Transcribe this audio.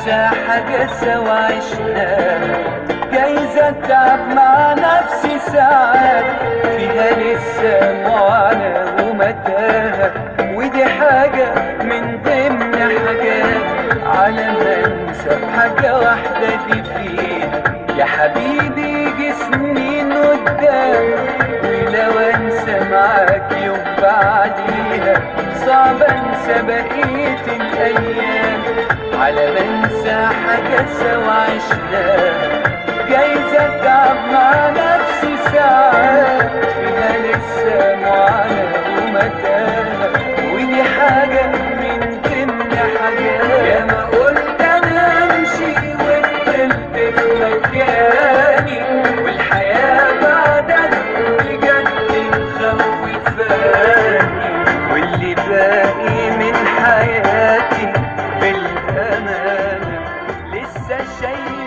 انسى حاجة سوا عشناها جايز اتعب مع نفسي ساعات فيها لسه معاناة ومتاهة ودي حاجة من ضمن حاجات على ما انسى حاجة واحدة دي فيها يا حبيبي يجي سنين قدام ولو انسى معاك يوم بعديها صعب انسى بقية الايام على ما انسى حاجة سوا عشناها جايز اتعب مع نفسي ساعات فيها لسه معاناة ومتاهة ودي حاجة من ضمن حاجات يا ما قلت انا امشي وفضلت في مكاني والحياة بعدك بجد مخوفاني واللي باقي من حياتي بالأمانة لسه شايف